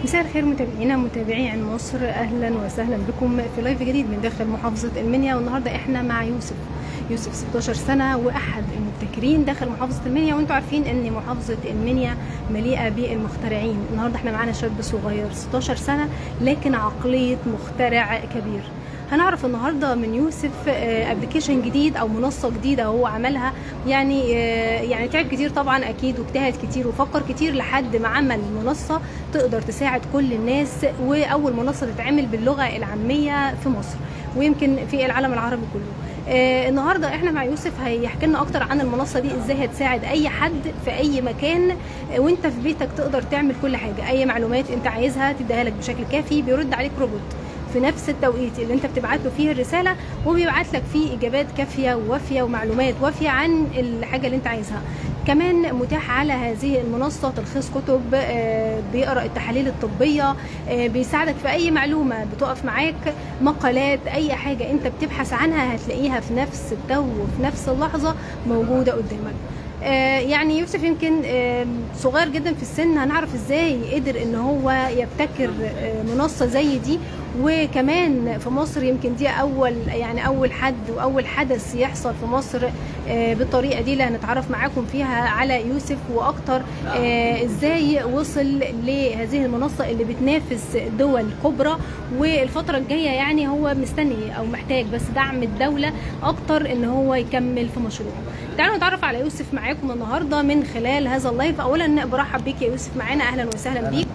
مساء الخير متابعينا متابعي عن مصر اهلا وسهلا بكم في لايف جديد من داخل محافظه المنيا والنهارده احنا مع يوسف يوسف 16 سنه واحد المبتكرين داخل محافظه المنيا وانتم عارفين ان محافظه المنيا مليئه بالمخترعين النهارده احنا معانا شاب صغير 16 سنه لكن عقليه مخترع كبير هنعرف النهارده من يوسف ابلكيشن جديد او منصه جديده هو عملها يعني آه، يعني تعب كتير طبعا اكيد واجتهد كتير وفكر كتير لحد ما عمل منصه تقدر تساعد كل الناس واول منصه تتعمل باللغه العاميه في مصر ويمكن في العالم العربي كله آه النهارده احنا مع يوسف هيحكي لنا اكتر عن المنصه دي ازاي هتساعد اي حد في اي مكان آه، وانت في بيتك تقدر تعمل كل حاجه اي معلومات انت عايزها تديها لك بشكل كافي بيرد عليك روبوت في نفس التوقيت اللي انت بتبعت له فيه الرساله وبيبعت لك فيه اجابات كافيه ووافيه ومعلومات وافيه عن الحاجه اللي انت عايزها كمان متاح على هذه المنصه تلخيص كتب آه، بيقرا التحاليل الطبيه آه، بيساعدك في اي معلومه بتقف معاك مقالات اي حاجه انت بتبحث عنها هتلاقيها في نفس التو وفي نفس اللحظه موجوده قدامك آه، يعني يوسف يمكن آه، صغير جدا في السن هنعرف ازاي قدر ان هو يبتكر آه، منصه زي دي وكمان في مصر يمكن دي اول يعني اول حد واول حدث يحصل في مصر آه، بالطريقه دي اللي هنتعرف معاكم فيها على يوسف واكتر آه، ازاي وصل لهذه المنصه اللي بتنافس دول كبرى والفتره الجايه يعني هو مستني او محتاج بس دعم الدوله اكتر ان هو يكمل في مشروعه تعالوا نتعرف على يوسف معاكم النهارده من خلال هذا اللايف اولا برحب بيك يا يوسف معانا اهلا وسهلا بيك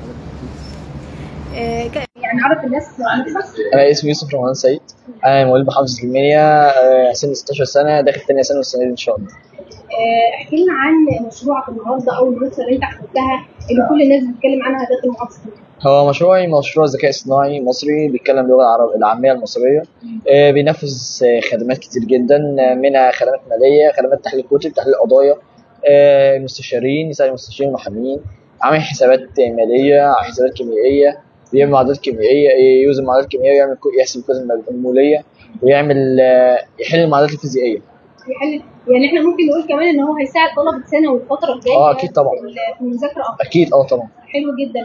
آه، ك- يعني عرف الناس نفسك انا اسمي يوسف رمضان سيد انا مواليد محافظه المنيا آه، سن 16 سنه داخل تانية سنه والسنه دي ان شاء الله آه، احكي لنا عن مشروعك النهارده او المنصه اللي انت عملتها اللي كل الناس بتتكلم عنها داخل محافظه هو مشروعي مشروع ذكاء اصطناعي مصري بيتكلم اللغه العرب العاميه المصريه آه، بينفذ آه، خدمات كتير جدا آه، منها خدمات ماليه خدمات تحليل كتب تحليل قضايا آه، المستشارين يساعد المستشارين المحامين عامل حسابات ماليه حسابات كيميائيه بيعمل معادلات كيميائيه آه، يوزن معادلات كيميائيه ويعمل كو- يحسب الكتل الموليه ويعمل آه، يحل المعادلات الفيزيائيه يحل يعني احنا ممكن نقول كمان ان هو هيساعد طلبه ثانوي الفتره الجايه آه، أكيد طبعاً. في ال- في المذاكره اكتر اكيد اه طبعا حلو جدا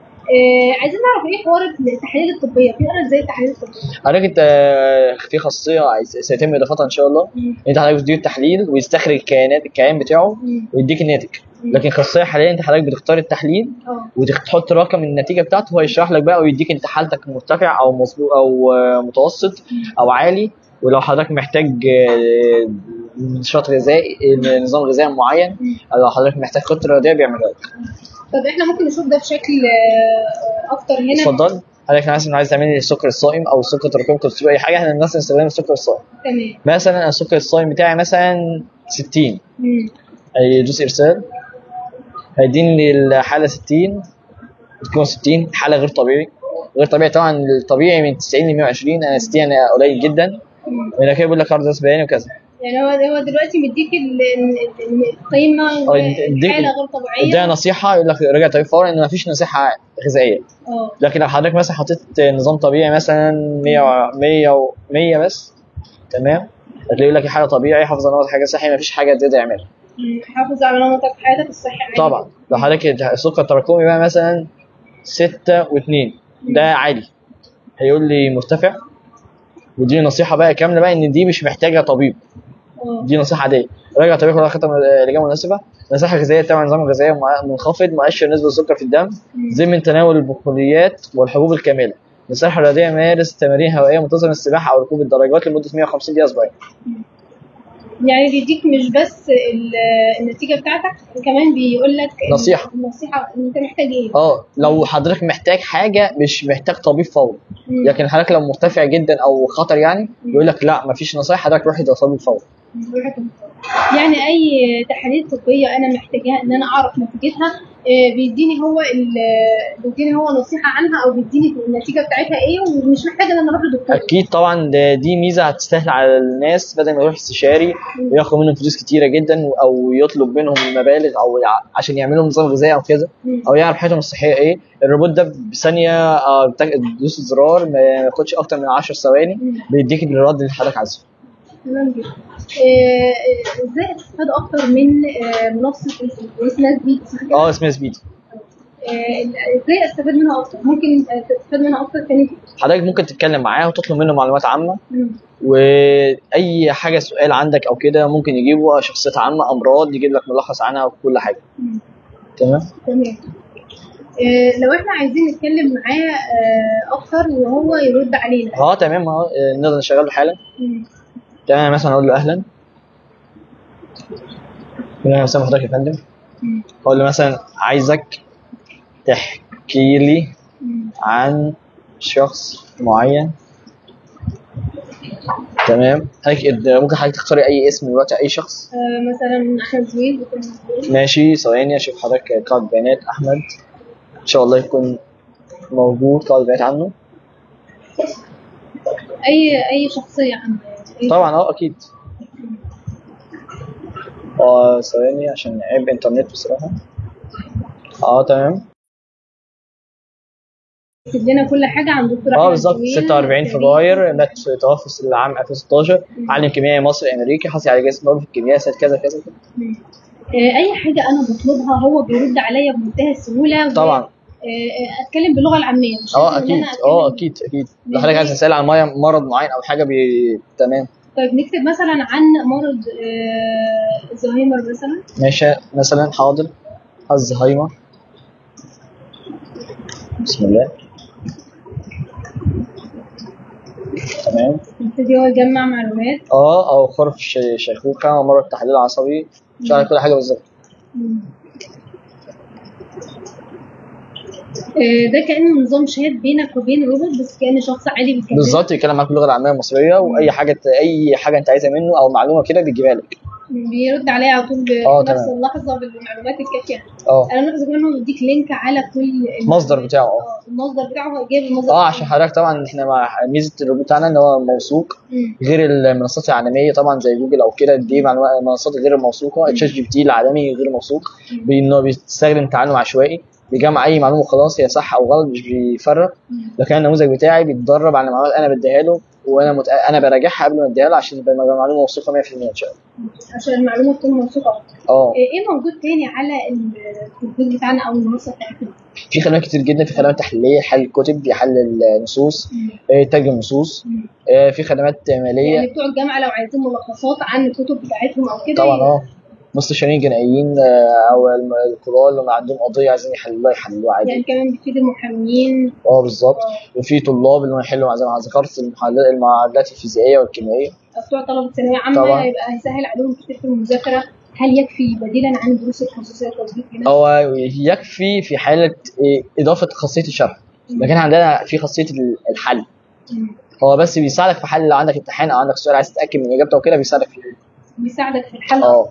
آه عايزين نعرف ايه حوار التحاليل الطبيه بيقرا ازاي التحاليل الطبيه حضرتك انت في خاصيه عايز- سيتم اضافتها ان شاء الله مم. انت حضرتك بتدير التحليل ويستخرج الكيانات الكيان بتاعه مم. ويديك الناتج مم. لكن خاصيه حاليا انت حضرتك بتختار التحليل اه وتحط رقم النتيجه بتاعته هو يشرح لك بقى ويديك انت حالتك مرتفع او مظبوط او آه، متوسط او عالي ولو حضرتك محتاج آه، نشاط غذائي نظام غذائي معين مم. او لو حضرتك محتاج خطه رياضيه بيعملها لك طب احنا ممكن نشوف ده بشكل آه، اكتر هنا اتفضل حضرتك مثلا عايز تعملي السكر الصائم او السكر تراكمي كوليسترول اي حاجه احنا مثلا نستخدم السكر الصائم تمام مثلا أنا السكر الصايم بتاعي مثلا 60 مم. هيدوس ارسال هيديني الحاله 60 تكون 60 حاله غير طبيعي غير طبيعي طبعا الطبيعي من 90 ل 120 انا 60 انا قليل جدا مم. هنا كده بيقول لك عرض بياني وكذا يعني هو هو دلوقتي مديك ال- ال- ال- القيمه اه، يديك- والحاله غير ده طبيعيه نصيحه يقول لك راجع طبيب فورا ان مفيش نصيحه غذائيه اه لكن لو حضرتك مثلا حطيت نظام طبيعي مثلا 100 و 100 و 100 بس تمام هتلاقي يقول لك حاجه طبيعي حافظ على نمط حاجه صحي مفيش حاجه تقدر يعملها مم. حافظ على نمطك حياتك الصحيه عادي. طبعا لو حضرتك السكر التراكمي بقى مثلا ستة واتنين ده عالي هيقول لي مرتفع ودي نصيحة بقى كاملة بقى إن دي مش محتاجة طبيب اه دي نصيحة عادية راجع طبيب ولا خطة الإجابة مناسبة نصيحة غذائية تبع نظام غذائي مع- منخفض مؤشر نسبة السكر في الدم ضمن تناول البقوليات والحبوب الكاملة نصيحة رياضية مارس تمارين هوائية منتظم السباحة أو ركوب الدراجات لمدة 150 دقيقة أسبوعيا يعني بيديك مش بس ال- النتيجه بتاعتك كمان بيقول لك ال- نصيحة. النصيحه انت محتاج ايه اه لو حضرتك محتاج حاجة مش محتاج طبيب فوري مم. لكن حضرتك لو مرتفع جدا او خطر يعني يقول لك لا مفيش نصايح حضرتك روح لطبيب فوري يعني اي تحاليل طبيه انا محتاجاها ان انا اعرف نتيجتها آه، بيديني هو ال- بيديني هو نصيحه عنها او بيديني النتيجه بتاعتها ايه ومش محتاجه ان انا اروح لدكتور اكيد طبعا ده دي ميزه هتستاهل على الناس بدل ما يروح استشاري وياخد منهم فلوس كتيره جدا او يطلب منهم مبالغ او يع- عشان يعملوا نظام غذائي او كذا مم. او يعرف حياتهم الصحيه ايه الروبوت ده بثانيه آه، بتاك- تدوس الزرار ما ياخدش اكتر من 10 ثواني مم. بيديك الرد اللي حضرتك عايزه تمام جدا آه، آه، ازاي استفاد اكتر من آه، منصه اسمها سبيد صح كده؟ اه اسمها سبيد آه، ازاي استفاد منها اكتر ممكن آه، تستفاد منها اكتر تاني حضرتك ممكن تتكلم معاه وتطلب منه معلومات عامه مم. واي حاجه سؤال عندك او كده ممكن يجيبه شخصيات عامه امراض يجيب لك ملخص عنها وكل حاجه مم. تمام تمام آه، لو احنا عايزين نتكلم معاه آه، اكتر وهو يرد علينا اه تمام اه آه، نقدر نشغله حالا مم. تمام مثلا اقول له اهلا اهلا وسهلا حضرتك يا فندم مم. اقول له مثلا عايزك تحكي لي مم. عن شخص معين تمام حضرتك ممكن حضرتك تختاري اي اسم دلوقتي اي شخص آه، مثلا احمد زويل يكون موجود. ماشي ثواني اشوف حضرتك قاعدة بيانات احمد ان شاء الله يكون موجود قاعدة بيانات عنه اي اي شخصيه عنده يعني. أي- طبعا اه اكيد اه ثواني عشان عيب انترنت بصراحة اه تمام كتب لنا كل حاجه عن دكتور اه أحمد بالظبط زويل. 46 فبراير مات في توفى في العام 2016 عالم كيميائي مصري امريكي حصل على جائزة نوبل في الكيمياء سنة كذا كذا كذا. مم. آه، اي حاجه انا بطلبها هو بيرد عليا بمنتهى السهوله و- طبعا آه، آه، اتكلم باللغه العاميه مش اه لازم إن اكيد أنا اه أتكلم- اكيد اكيد لو حضرتك عايز تسال عن ميه مرض معين او حاجه بي... تمام طيب نكتب مثلا عن مرض آه، الزهايمر مثلا ماشي مثلا حاضر الزهايمر بسم الله تمام يبتدي هو يجمع معلومات اه او خرف ش- شيخوخه مرض تحليل عصبي مش عارف كل حاجه بالظبط مم. آه، ده كأنه نظام شات بينك وبين روبوت بس كأن شخص عادي بيتكلم بالظبط يتكلم معاك باللغه العاميه المصريه واي حاجه اي حاجه انت عايزها منه او معلومه كده بيجيبها لك بيرد عليا على طول في آه، نفس تمام. اللحظة بالمعلومات الكافية اه انا ملاحظة كمان انه بيديك لينك على كل المصدر بتاعه اه اه المصدر بتاعه هو جايب المصدر اه عشان حضرتك طبعا احنا مع ميزه الروبوت بتاعنا ان هو موثوق مم. غير المنصات العالميه طبعا زي جوجل او كده دي معلومات منصات غير موثوقه تشات جي بي تي العالمي غير موثوق بانه بيستخدم تعلم عشوائي بيجمع اي معلومه خلاص هي صح او غلط مش بيفرق لكن النموذج بتاعي بيتدرب على معلومات انا بديها له وانا مت... انا براجعها قبل ما اديها له عشان تبقى معلومه موثوقه 100% ان شاء الله عشان المعلومة تكون موثوقة اه ايه موجود تاني على التطبيق بتاعنا او المنصة بتاعتنا في خدمات كتير جدا في خدمات تحليليه حل الكتب بيحلل النصوص آه، ترجم النصوص آه، في خدمات ماليه يعني بتوع الجامعة لو عايزين ملخصات عن الكتب بتاعتهم او كده طبعا اه مستشارين جنائيين آه، او الم- القضاه اللي عندهم قضيه عايزين يحللوها يحللوها عادي يعني كمان بتفيد المحامين اه بالظبط وفي طلاب اللي هم يحلوا زي ما ذكرت المحل- المعادلات الفيزيائيه والكيميائيه بتوع طلبة ثانوية عامة طبعا. يبقى هيسهل عليهم كتير في المذاكرة هل يكفي بديلا عن الدروس الخصوصية التطبيق هنا؟ هو يكفي في حاله إيه، اضافه خاصيه الشرح لكن عندنا في خاصيه ال- الحل مم. هو بس بيساعدك في حل لو عندك امتحان او عندك سؤال عايز تتاكد من اجابته وكده بيساعدك فيه بيساعدك في الحل اه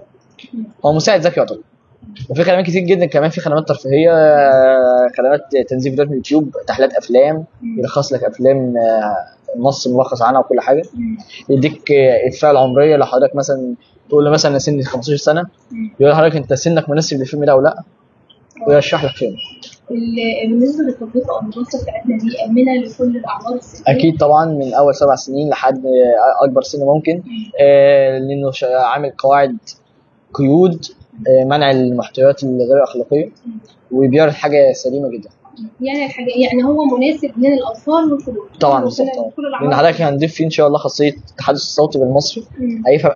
هو مساعد ذكي يعتبر وفي خدمات كتير جدا كمان في خدمات ترفيهيه آه، خدمات تنزيل فيديوهات من اليوتيوب تحليلات افلام مم. يلخص لك افلام آه، نص ملخص عنها وكل حاجه مم. يديك آه، الفئه العمريه لو حضرتك مثلا تقول له مثلا انا سني 15 سنه مم. يقول لحضرتك انت سنك مناسب للفيلم ده او لا ويرشح لك فيلم ال- بالنسبة للتطبيق أو المنصة بتاعتنا دي آمنة لكل الأعمار السنية اكيد طبعا من اول سبع سنين لحد آه، اكبر سن ممكن آه، لانه شا- عامل قواعد قيود آه، منع المحتويات الغير اخلاقيه وبيعرض حاجه سليمه جدا يعني الحاجة يعني هو مناسب من الأطفال والكبار طبعا كل- بالظبط كل طبعا. لان الأعمار حضرتك هنضيف فيه ان شاء الله خاصيه التحدث الصوتي بالمصري مم. هيفهم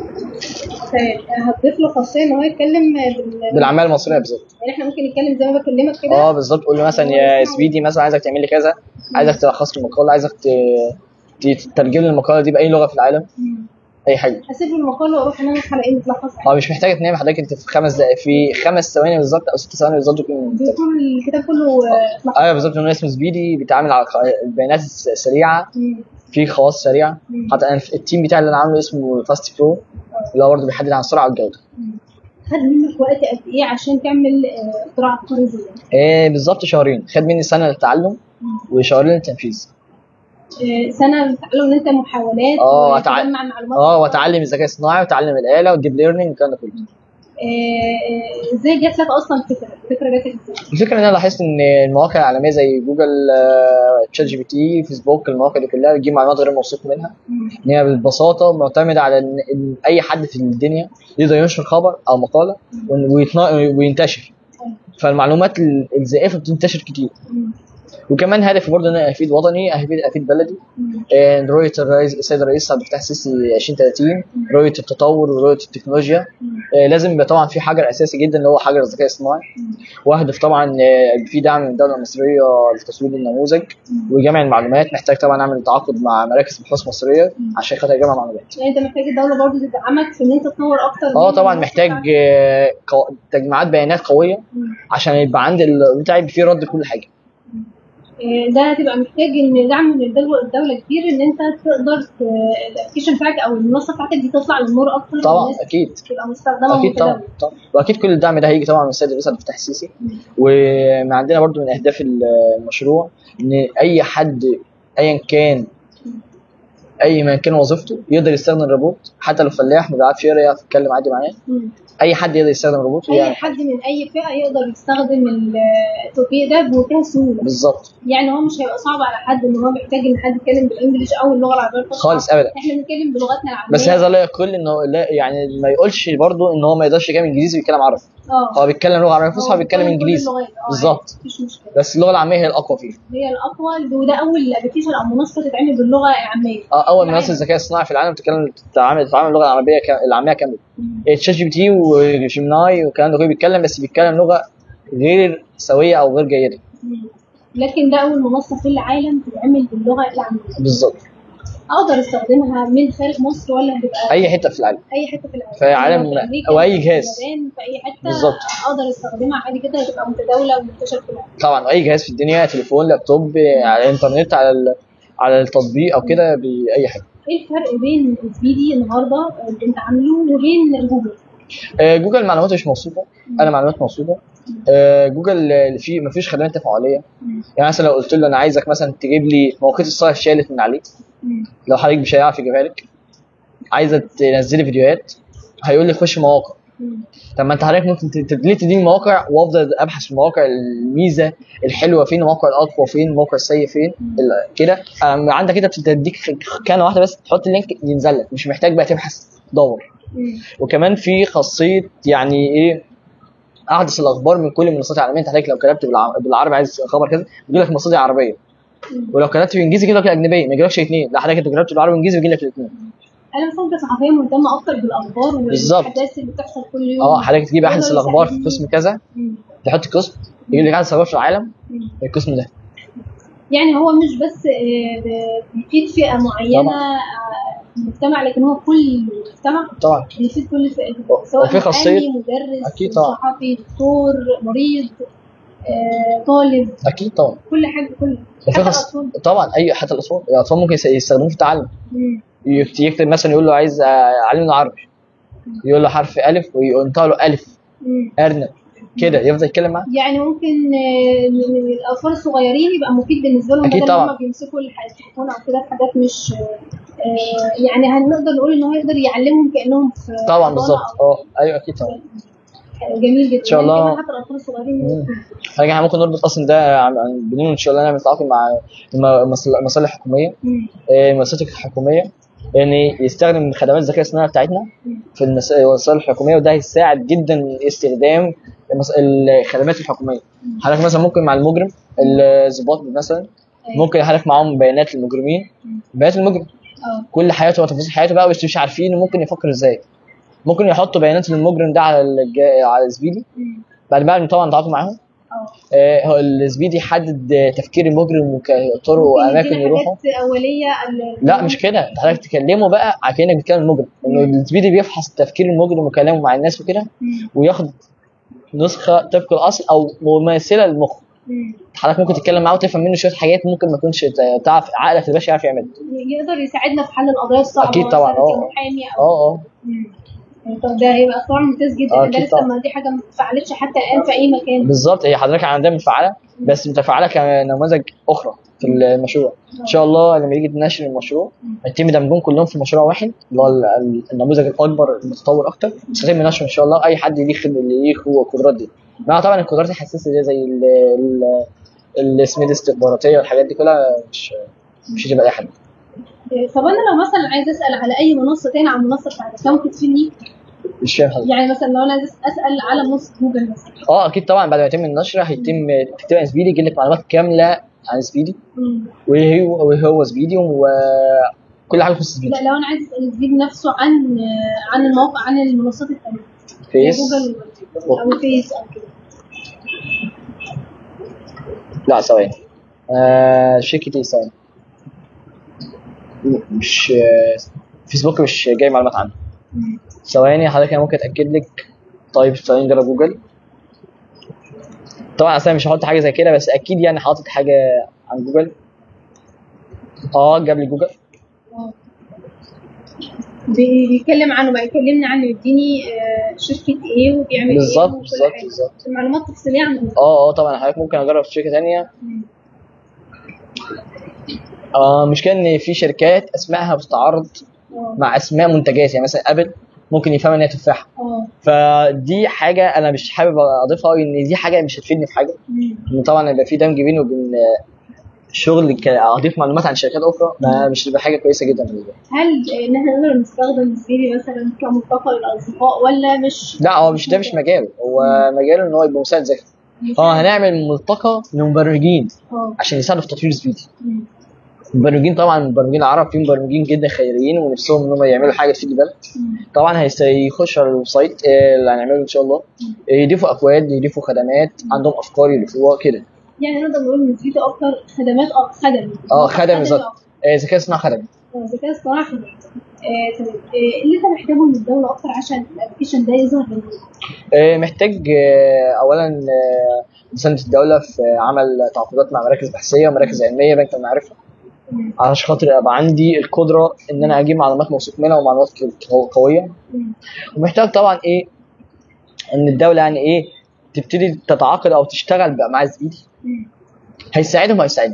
طيب هتضيف له خاصية إن هو يتكلم بال... بالعاميه المصريه بالظبط يعني إحنا ممكن نتكلم زي ما بكلمك كده اه بالظبط قول له مثلا يا سبيدي مثلا عايزك تعمل لي كذا عايزك تلخص لي المقاله عايزك ت- ت- تترجم لي المقاله دي باي لغه في العالم مم. اي حاجه هسيب له المقال واروح انام هلاقيه متلخص هو مش محتاج تنام حضرتك انت في خمس دقائق في خمس ثواني بالظبط او ست ثواني بالظبط يكون بيكون الكتاب كله آه، اتلخص ايوه بالظبط انه اسمه سبيدي بيتعامل على ق- البيانات الس- السريعه مم. في خواص سريعه مم. حتى انا في التيم بتاعي اللي انا عامله اسمه فاست برو اللي هو برضه بيحدد عن السرعه والجوده خد منك وقت قد ايه عشان تعمل آه، اختراع عبقري زي ده؟ إيه بالظبط شهرين خد مني سنه للتعلم وشهرين للتنفيذ آه، سنه بتتعلم ان انت محاولات اه أتع- وتجمع معلومات اه واتعلم الذكاء الصناعي واتعلم الاله والديب ليرنينج والكلام ده كله آه، آه، ازاي جات لك اصلا الفكره؟ الفكره جات لك ازاي؟ الفكره ان انا لاحظت ان المواقع العالميه زي جوجل آه، تشات جي بي تي فيسبوك المواقع دي كلها بتجيب معلومات غير موثوق منها مم. ان هي بالبساطه معتمده على ان إن اي حد في الدنيا يقدر ينشر خبر او مقاله وإن- ويتنا- وينتشر فالمعلومات ال- الزائفه بتنتشر كتير مم. وكمان هدفي برضه ان انا افيد وطني افيد افيد بلدي مم. آه، رؤيه الرئيس السيد الرئيس عبد الفتاح السيسي 2030 رؤيه التطور ورؤيه التكنولوجيا مم. آه، لازم يبقى طبعا في حجر اساسي جدا اللي هو حجر الذكاء الصناعي واهدف طبعا آه، في دعم من الدوله المصريه لتسويق النموذج وجمع المعلومات محتاج طبعا اعمل تعاقد مع مراكز بحوث مصريه عشان خاطر اجمع معلومات يعني انت محتاج الدوله برضه تدعمك في ان انت تطور اكتر اه من طبعا المنصة محتاج بتاعتك. آه، قو- تجميعات بيانات قويه مم. عشان يبقى عندي البتاع يبقى فيه رد لكل حاجه آه، ده هتبقى محتاج ان دعم من الدوله الدوله كبير ان انت تقدر ت- الابلكيشن بتاعك او المنصه بتاعتك دي تطلع للنور اكتر طبعا والناس اكيد تبقى مستخدمه اكيد طبعا ومتداولة. طبعا واكيد كل الدعم ده هيجي طبعا من السيد الرئيس عبد الفتاح السيسي ومن عندنا برضو من اهداف المشروع ان اي حد ايا كان اي ما كان وظيفته يقدر يستخدم الروبوت حتى لو فلاح ما بيعرفش يقرا يعرف يتكلم عادي معاه مم. اي حد يقدر يستخدم الروبوت اي ويعمل حد من اي فئه يقدر يستخدم التطبيق ده بمنتهى السهوله بالظبط يعني هو مش هيبقى صعب على حد ان هو محتاج ان حد يتكلم بالانجلش او اللغه العربيه الفصحى خالص ابدا احنا بنتكلم بلغتنا العاميه بس هذا لا يقل انه لا يعني ما يقولش برضو ان هو ما يقدرش يتكلم انجليزي ويتكلم عربي اه هو بيتكلم لغه عربيه فصحى هو بيتكلم كل انجليزي اللغات. اه بالظبط عادي، مفيش مشكله بس اللغه العاميه هي الاقوى فيه هي الاقوى وده اول ابلكيشن او منصه تتعمل باللغه العاميه اه اول العالم. منصه ذكاء اصطناعي في العالم بتتكلم تتعامل تتعامل اللغه العربيه كا- العاميه كامله مم. تشات جي بي تي وجيمناي والكلام ده كله بيتكلم بس بيتكلم لغه غير سويه او غير جيده مم. لكن ده اول منصه في العالم تتعمل باللغه العاميه بالظبط اقدر استخدمها من خارج مصر ولا هتبقى اي حته في العالم اي حته في العالم في عالم- في أمريكا، أو أي في جهاز. اليابان، في اي حته بالظبط. اقدر استخدمها عادي كده تبقى متداوله ومنتشره في العالم طبعا اي جهاز في الدنيا تليفون لابتوب على الانترنت على ال- على التطبيق او كده باي حاجه ايه الفرق بين سبيدي النهارده اللي انت عامله وبين جوجل؟ آه، جوجل معلوماته مش موثوقه انا معلومات موثوقه آه، جوجل آه، في ما فيش خدمات تفاعليه مم. يعني مثلا لو قلت له انا عايزك مثلا تجيب لي مواقيت الصلاه اتشالت من عليه مم. لو حضرتك مش هيعرف يجيبها لك عايزه تنزلي فيديوهات هيقول لي خش مواقع مم. طب ما انت حضرتك ممكن ت- تديني تديني مواقع وافضل ابحث في المواقع الميزه الحلوه فين الموقع الاقوى فين الموقع السيء فين ال- كده أم، عندك كده بتديك كان واحده بس تحط اللينك ينزل لك مش محتاج بقى تبحث تدور مم. وكمان في خاصيه يعني ايه احدث الاخبار من كل المنصات العالميه انت حضرتك لو كتبت بالع- بالعربي عايز خبر كذا بيجي لك مصادر عربيه مم. ولو كتبت بالانجليزي يجي لك الاجنبيه ما يجيلكش الاثنين لا حضرتك انت كتبت بالعربي والانجليزي بيجي لك الاثنين انا مثلا كصحفيه مهتمه اكتر بالاخبار بالظبط. والاحداث اللي بتحصل كل يوم اه حضرتك تجيب احدث يقدر الاخبار في يساعدني. قسم كذا مم. تحط قسم يجيب لك احدث الاخبار في العالم مم. القسم ده يعني هو مش بس آه، ب- بيفيد فئه معينه طبعا. آه، في المجتمع لكن هو كل المجتمع طبعا بيفيد كل الفئات و- سواء وفي خاصية- محامي مدرس أكيد طبعا. صحفي دكتور مريض آه، طالب اكيد طبعا كل حاجه كل وفي حتى خاص الأطفال. طبعا اي حتى الاطفال الاطفال ممكن يس- يستخدموه في التعلم مم. يكت- يكتب مثلا يقول له عايز اعلمه عربي يقول له حرف الف وينطق له الف مم. ارنب كده يفضل يتكلم معاه يعني ممكن آه، من من الاطفال الصغيرين يبقى مفيد بالنسبه لهم أكيد بدل ما طبعا. هم بيمسكوا الح- التليفون او كده في حاجات مش آه، يعني هنقدر نقول ان هو يقدر يعلمهم كانهم في طبعا حضانة بالظبط أو- اه ايوه اكيد طبعا جميل جدا إن شاء يعني الله. كمان حتى الاطفال الصغيرين مم. حاجه احنا ممكن نربط اصلا ده عن- عن- بدون ان شاء الله نعمل تعاقد مع الم- المصل- المصالح الحكوميه مم. آه، المؤسسات الحكوميه يعني يستخدم خدمات الذكاء الصناعي بتاعتنا في المس- المصالح الحكوميه وده هيساعد جدا استخدام المص- الخدمات الحكوميه حضرتك مثلا ممكن مع المجرم الضباط مثلا ممكن حضرتك معاهم بيانات المجرمين بيانات المجرم اه كل حياته وتفاصيل حياته بقى بس مش عارفين ممكن يفكر ازاي ممكن يحطوا بيانات المجرم ده على الج... على زبيدي مم. بعد بعد ما طبعا تعاطوا معاهم اه آه، هو الزبيدي يحدد آه، تفكير المجرم وطرق ممكن واماكن يدينا يروحوا حاجات اوليه ال- لا مش كده انت حضرتك تكلمه بقى على كانك بتكلم المجرم انه الزبيدي بيفحص تفكير المجرم وكلامه مع الناس وكده مم. وياخد نسخه طبق الاصل او مماثله للمخ مم. حضرتك ممكن تتكلم معاه وتفهم منه شويه حاجات ممكن ما تكونش ت- تعرف عقلك البشري يعرف يعملها يقدر يساعدنا في حل القضايا الصعبه أكيد طبعاً، مثلاً اه. كمحامي او اه اه مم. طب ده هيبقى اختراع ممتاز جدا اه، ده أكيد لسه طبعاً. ما دي حاجه ما اتفعلتش حتى الان في اي مكان بالظبط هي حضرتك عندها متفعله بس متفعله كنماذج اخرى في المشروع ان شاء الله لما يجي ننشر المشروع يتم دمجهم كلهم في مشروع واحد اللي هو ال- ال- النموذج الاكبر المتطور اكتر يتم نشره ان شاء الله اي حد ليه خد- اللي ليه هو القدرات دي مع طبعا القدرات الحساسه دي زي ال ال اللي اسمه دي الاستخباراتيه والحاجات دي كلها مش مش هتبقى اي حد طب انا لو مثلا عايز اسال على اي منصه تاني عن المنصه بتاعتك ده ممكن تفيدني مش فاهم حضرتك يعني مثلا لو انا عايز اسال على منصه جوجل مثلا اه اكيد طبعا بعد ما يتم النشر هيتم تكتب عن سبيدي يجي لك معلومات كامله عن سبيدي مم. وايه هو وإيه هو سبيدي وكل حاجه تخص سبيدي لا لو انا عايز اسال الفيديو نفسه عن عن المواقع عن المنصات الثانيه فيس جوجل او فيس او كده لا ثواني آه شركه ايه ثواني م- مش آه، فيسبوك مش جاي معلومات عنه مم. ثواني حضرتك انا ممكن اتاكد لك طيب ثواني نجرب جوجل طبعا اصلا مش هحط حاجه زي كده بس اكيد يعني حاطط حاجه عن جوجل اه جاب لي جوجل آه. بي- بيتكلم عنه بقى يكلمني عنه يديني آه، شركه ايه وبيعمل بالظبط ايه وكل بالظبط حاجة. بالظبط المعلومات تفصيليه عن الموضوع. اه اه طبعا حضرتك ممكن اجرب في شركه ثانيه مم. اه المشكله ان في شركات اسمائها بتتعارض اه مع اسماء منتجات يعني مثلا ابل ممكن يفهم ان هي تفاحه اه فدي حاجه انا مش حابب اضيفها قوي ان دي حاجه مش هتفيدني في حاجه مم. ان طبعا يبقى في دمج بيني وبين آه، شغل ك- اضيف معلومات عن شركات اخرى ما مش تبقى حاجه كويسه جدا بالنسبه لي هل ان احنا نقدر نستخدم سيري مثلا كملتقى للاصدقاء ولا مش لا هو مش ده مش مجاله هو مجاله ان هو يبقى مساعد ذكي اه هنعمل ملتقى للمبرمجين اه عشان يساعدوا في تطوير سبيدي مم. المبرمجين طبعا المبرمجين العرب في مبرمجين جدا خيريين ونفسهم ان هم يعملوا حاجه تفيد البلد مم. طبعا هيس- هيخشوا على الويب سايت آه، اللي هنعمله ان شاء الله آه، يضيفوا اكواد يضيفوا خدمات عندهم افكار يضيفوها كده يعني نقدر نقول ان سبيدي اكتر خدمات اه خدمي اه خدمي خدمي بالظبط أكتر. آه، ذكاء اصطناعي خدمي اه ذكاء اصطناعي خدمي آه، طيب آه، اللي انت محتاجه من الدوله اكتر عشان الابلكيشن ده يظهر للنور آه، محتاج آه، اولا آه، مسانده الدوله في آه، عمل تعاقدات مع مراكز بحثيه ومراكز علميه بنك المعرفه مم. علشان خاطر ابقى عندي القدره ان انا اجيب معلومات موثوق منها ومعلومات ق- قويه مم. ومحتاج طبعا ايه ان الدوله يعني ايه تبتدي تتعاقد او تشتغل بقى مع زميلي مم. هيساعدهم هيساعدني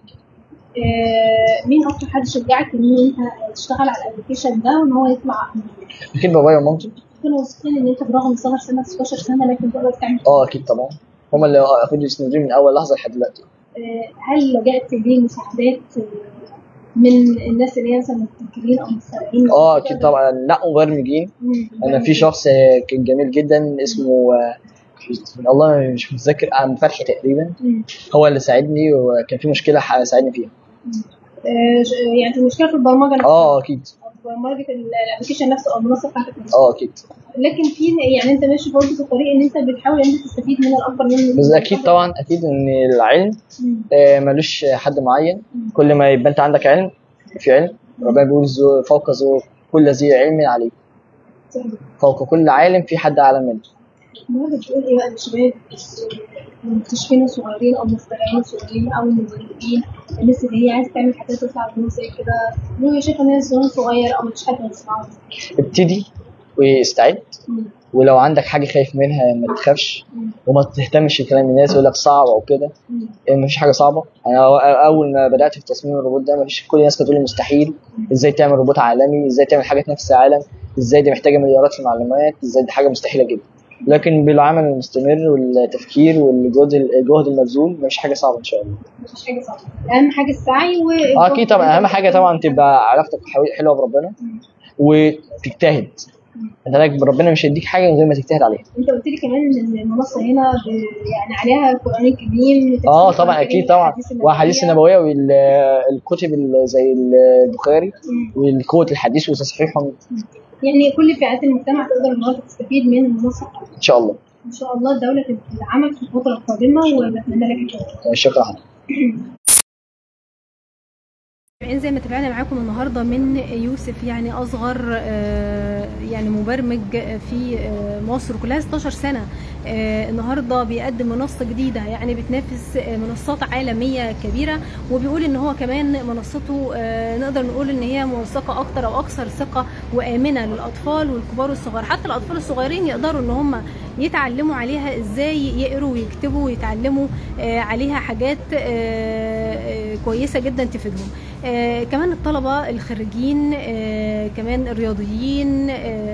آه، مين اكتر حد شجعك ان انت تشتغل على الابلكيشن ده وان هو يطلع اكيد بابايا ومامتي كانوا واثقين ان انت برغم صغر سنك 16 سنه لكن تقدر تعمل اه اكيد طبعا هما اللي اخدوا يسندوني من اول لحظه لحد دلوقتي آه، هل لجأت لمساعدات آه، من الناس اللي هي مثلا مبتكرين او مخترعين اه اكيد طبعا لا مبرمجين مم. انا في شخص آه، كان جميل جدا اسمه آه، الله مش متذكر عن فتحي تقريبا مم. هو اللي ساعدني وكان في مشكله ح- ساعدني فيها آه، ش- يعني المشكله في البرمجه نفسها اه اكيد أو في برمجه الابلكيشن نفسه او المنصه بتاعتك نفسها اه اكيد لكن في يعني انت ماشي برضه في الطريق ان انت بتحاول ان انت تستفيد من الاكبر منه بس اكيد طبعا اكيد ان العلم مم. آه، ملوش حد معين مم. كل ما يبقى انت عندك علم في علم ربنا بيقول زو- فوق زو كل ذي علم عليه صحيح. فوق كل عالم في حد اعلم منه النهارده بتقول ايه بقى للشباب المكتشفين الصغيرين او المخترعين الصغيرين او المبرمجين الناس اللي هي عايزه تعمل حاجات تطلع بنور زي كده اللي هو شايفه ان هي صغير صغير او مش حد هيسمعه ابتدي واستعد مم. ولو عندك حاجه خايف منها ما تخافش مم. وما تهتمش بكلام الناس يقول لك صعب او كده مم. إيه، مفيش حاجه صعبه انا أو- اول ما بدات في تصميم الروبوت ده مفيش كل الناس كانت تقول لي مستحيل ازاي تعمل روبوت عالمي ازاي تعمل حاجه تنافس العالم ازاي دي محتاجه مليارات في المعلومات ازاي دي حاجه مستحيله جدا لكن بالعمل المستمر والتفكير والجهد الجهد المبذول مفيش حاجه صعبه ان شاء الله مفيش حاجه صعبه اهم حاجه السعي و اه اكيد طبعا اهم حاجه طبعا تبقى علاقتك حلو- حلوه بربنا مم. وتجتهد انت علاقتك بربنا مش هيديك حاجه من غير ما تجتهد عليها انت قلت لي كمان ان المنصه هنا ب... يعني عليها القران الكريم تفسير اه القرآن طبعا الكريم، اكيد طبعا الأحاديث النبوية. واحاديث النبويه والكتب ال- زي البخاري مم. والقوه الحديث وتصحيحهم يعني كل فئات المجتمع تقدر النهارده تستفيد من المنصه بتاعتك. ان شاء الله ان شاء الله الدوله تدعمك في الفتره القادمه ونتمنى لك التوفيق شكرا حضرتك يعني زي ما تابعنا معاكم النهارده من يوسف يعني اصغر آه، يعني مبرمج في آه، مصر كلها 16 سنه آه، النهارده بيقدم منصه جديده يعني بتنافس آه، منصات عالميه كبيره وبيقول ان هو كمان منصته آه، نقدر نقول ان هي موثقه اكتر او اكثر ثقه وامنه للاطفال والكبار والصغار حتى الاطفال الصغيرين يقدروا ان هم يتعلموا عليها ازاي يقروا ويكتبوا ويتعلموا آه، عليها حاجات آه، آه، كويسه جدا تفيدهم آه، كمان الطلبة الخريجين آه، كمان الرياضيين آه،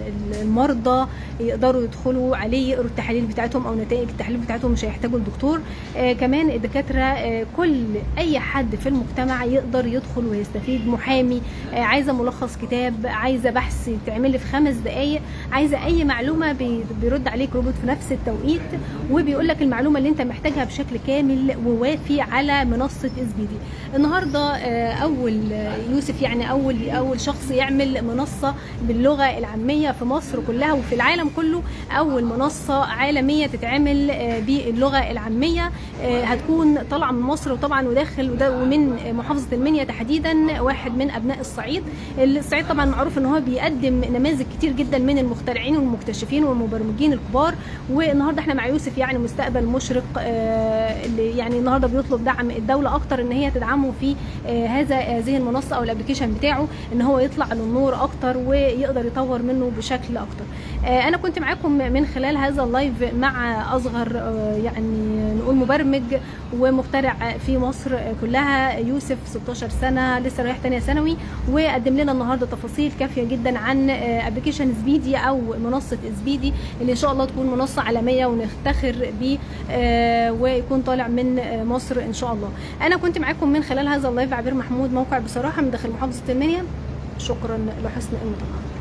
المرضى يقدروا يدخلوا عليه يقروا التحاليل بتاعتهم او نتائج التحاليل بتاعتهم مش هيحتاجوا الدكتور كمان الدكاتره كل اي حد في المجتمع يقدر يدخل ويستفيد محامي عايزه ملخص كتاب عايزه بحث يتعمل لي في خمس دقائق عايزه اي معلومه بيرد عليك روبوت في نفس التوقيت وبيقول لك المعلومه اللي انت محتاجها بشكل كامل ووافي على منصه اس بي دي النهارده اول يوسف يعني اول اول شخص يعمل منصه باللغه العاميه في مصر كلها وفي العالم كله اول منصه عالميه تتعمل باللغه العاميه هتكون طالعه من مصر وطبعا وداخل ومن محافظه المنيا تحديدا واحد من ابناء الصعيد الصعيد طبعا معروف ان هو بيقدم نماذج كتير جدا من المخترعين والمكتشفين والمبرمجين الكبار والنهارده احنا مع يوسف يعني مستقبل مشرق اللي يعني النهارده بيطلب دعم الدوله اكتر ان هي تدعمه في هذا هذه المنصه او الابلكيشن بتاعه ان هو يطلع للنور اكتر ويقدر يطور منه بشكل اكتر انا كنت معاكم من خلال هذا اللايف مع اصغر يعني نقول مبرمج ومخترع في مصر كلها يوسف 16 سنه لسه رايح ثانيه ثانوي وقدم لنا النهارده تفاصيل كافيه جدا عن ابلكيشن سبيدي او منصه سبيدي اللي ان شاء الله تكون منصه عالميه ونفتخر بيه ويكون طالع من مصر ان شاء الله انا كنت معاكم من خلال هذا اللايف عبير محمود موقع بصراحه من داخل محافظه المنيا شكرا لحسن المتابعه